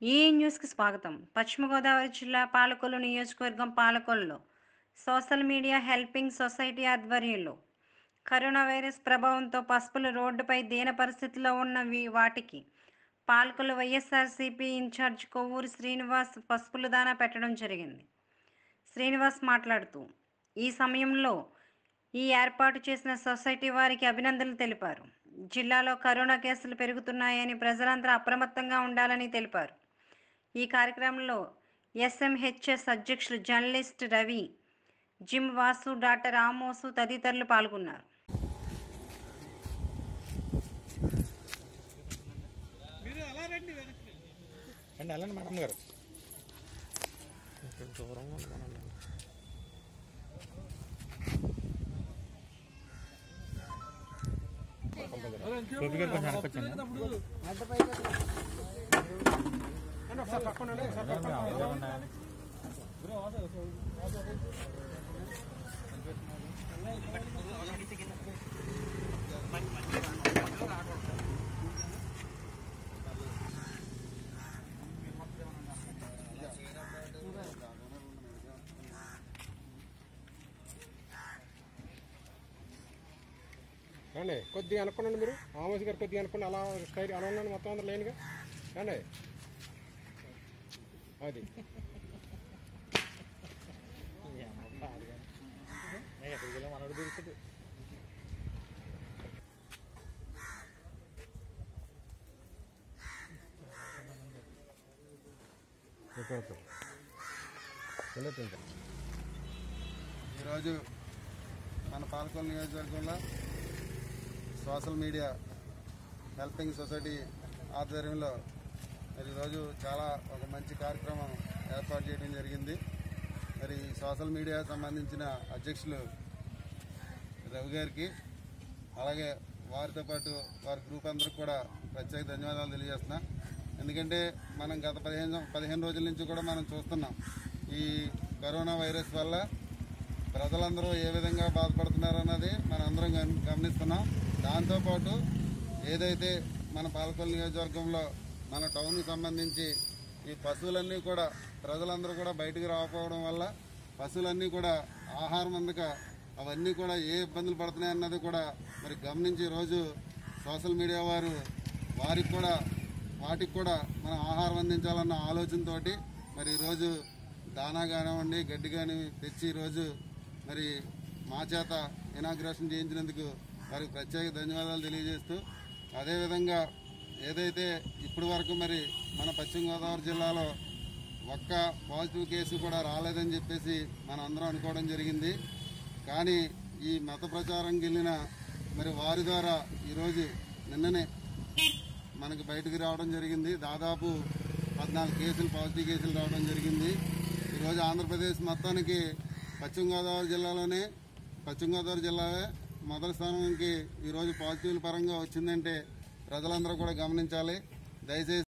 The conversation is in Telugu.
ఈ న్యూస్కి స్వాగతం పశ్చిమ గోదావరి జిల్లా పాలకొల్లు నియోజకవర్గం పాలకొల్లులో సోషల్ మీడియా హెల్పింగ్ సొసైటీ ఆధ్వర్యంలో కరోనా వైరస్ ప్రభావంతో పసుపులు రోడ్డుపై దీన పరిస్థితిలో ఉన్న వి- వాటికి పాలకొల్లు వైఎస్ఆర్సీపీ ఇన్ఛార్జ్ కొవ్వూరు శ్రీనివాస్ పసుపులు దానా పెట్టడం జరిగింది శ్రీనివాస్ మాట్లాడుతూ ఈ సమయంలో ఈ ఏర్పాటు చేసిన సొసైటీ వారికి అభినందనలు తెలిపారు జిల్లాలో కరోనా కేసులు పెరుగుతున్నాయని ప్రజలంతా అప్రమత్తంగా ఉండాలని తెలిపారు ఈ కార్యక్రమంలో ఎస్ఎంహెచ్ఎస్ అధ్యక్షులు journalist Ravi gym Vasu doctor Amos తదితరులు పాల్గొన్నారు అండి వెళ్ళండి మేడం గారు గోపి గారు కొంచెం వెనక్కి వచ్చండి. అండి, ఒకసారి పక్కన ఉండండి, ఒకసారి పక్కన ఉండండి. రండి కొద్దిగా అనుకున్నాను మీరు ఆమోస్ గారు కొద్దిగా అనుకుని అలా స్టైల్ అలా ఉన్నాను మొత్తం అందరూ లేనుగా రండి అది మనోడు దొరుకుతుంది ఈరోజు మన పాలకొల్లు నియోజకవర్గంలో సోషల్ మీడియా హెల్పింగ్ సొసైటీ ఆధ్వర్యంలో మరి ఈరోజు చాలా ఒక మంచి కార్యక్రమం ఏర్పాటు చేయడం జరిగింది మరి ఈ సోషల్ మీడియా సంబంధించిన అధ్యక్షులు రవి గారికి అలాగే వారితో పాటు వారి గ్రూప్ అందరికి కూడా ప్రత్యేక ధన్యవాదాలు తెలియజేస్తున్నా ఎందుకంటే మనం గత పదిహేను పదిహేను రోజుల నుంచి కూడా మనం చూస్తున్నాం ఈ కరోనా వైరస్ వల్ల ప్రజలందరూ ఏ విధంగా బాధపడుతున్నారన్నది మనం అందరం గమ- గమనిస్తున్నాం దాంతోపాటు ఏదైతే మన పాలకొల్లు నియోజకవర్గంలో మన టౌన్కి సంబంధించి ఈ పశువులన్నీ కూడా ప్రజలందరూ కూడా బయటికి రాకపోవడం వల్ల పశువులన్నీ కూడా ఆహారం అందక అవన్నీ కూడా ఏ ఇబ్బందులు పడుతున్నాయి అన్నది కూడా మరి గమనించి రోజు సోషల్ మీడియా వారు వారికి కూడా వాటికి కూడా మనం ఆహారం అందించాలన్న ఆలోచనతోటి మరి ఈరోజు దానా కానివ్వండి గడ్డి కానీ తెచ్చి ఈరోజు మరి మా చేత ఇనాగ్రేషన్ చేయించినందుకు వారికి ప్రత్యేక ధన్యవాదాలు తెలియజేస్తూ అదేవిధంగా ఏదైతే ఇప్పటి వరకు మరి మన పశ్చిమ గోదావరి జిల్లాలో ఒక్క పాజిటివ్ కేసు కూడా రాలేదని చెప్పేసి మనం అందరం అనుకోవడం జరిగింది కానీ ఈ మత ప్రచారంకి వెళ్ళిన మరి వారి ద్వారా ఈరోజు నిన్ననే మనకి బయటకు రావడం జరిగింది దాదాపు పద్నాలుగు కేసులు పాజిటివ్ కేసులు రావడం జరిగింది ఈరోజు ఆంధ్రప్రదేశ్ మొత్తానికి పశ్చిమ గోదావరి జిల్లాలోనే పశ్చిమ గోదావరి జిల్లావే మొదటి స్థానానికి ఈరోజు పాజిటివ్ పరంగా వచ్చిందంటే ప్రజలందరూ కూడా గమనించాలి దయచేసి